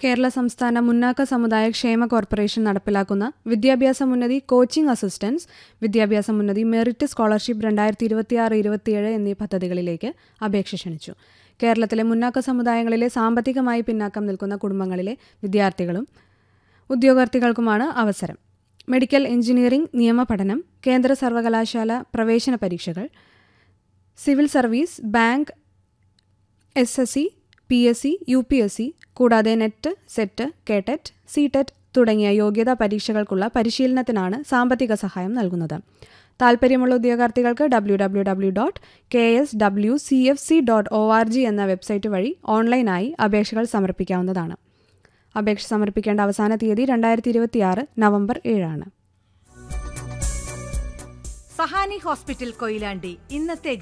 കേരള സംസ്ഥാന മുന്നാക്ക സമുദായ ക്ഷേമ കോർപ്പറേഷൻ നടപ്പിലാക്കുന്ന വിദ്യാഭ്യാസമുന്നതി കോച്ചിംഗ് അസിസ്റ്റൻസ് വിദ്യാഭ്യാസമുന്നതി മെറിറ്റ് സ്കോളർഷിപ്പ് രണ്ടായിരത്തി ഇരുപത്തിയാറ് ഇരുപത്തിയേഴ് എന്നീ പദ്ധതികളിലേക്ക് അപേക്ഷ ക്ഷണിച്ചു കേരളത്തിലെ മുന്നാക്ക സമുദായങ്ങളിലെ സാമ്പത്തികമായി പിന്നാക്കം നിൽക്കുന്ന കുടുംബങ്ങളിലെ വിദ്യാർത്ഥികളും ഉദ്യോഗാർത്ഥികൾക്കുമാണ് അവസരം മെഡിക്കൽ എഞ്ചിനീയറിംഗ് നിയമ പഠനം കേന്ദ്ര സർവകലാശാല പ്രവേശന പരീക്ഷകൾ civil service bank S S C P S C U P S C കൂടാതെ NET SET K TET C TET തുടങ്ങിയ യോഗ്യതാ പരീക്ഷകൾക്കുള്ള പരിശീലനത്തിനാണ് സാമ്പത്തിക സഹായം നൽകുന്നത് താൽപ്പര്യമുള്ള ഉദ്യോഗാർത്ഥികൾക്ക് W W W dot K S W C F C dot O R G എന്ന വെബ്സൈറ്റ് വഴി ഓൺലൈനായി അപേക്ഷകൾ സമർപ്പിക്കാവുന്നതാണ് അപേക്ഷ സമർപ്പിക്കേണ്ട അവസാന തീയതി രണ്ടായിരത്തി ഇരുപത്തിയാറ് നവംബർ ഏഴാണ് സഹാനി ഹോസ്പിറ്റൽ കൊയിലാണ്ടി ഇന്നത്തെ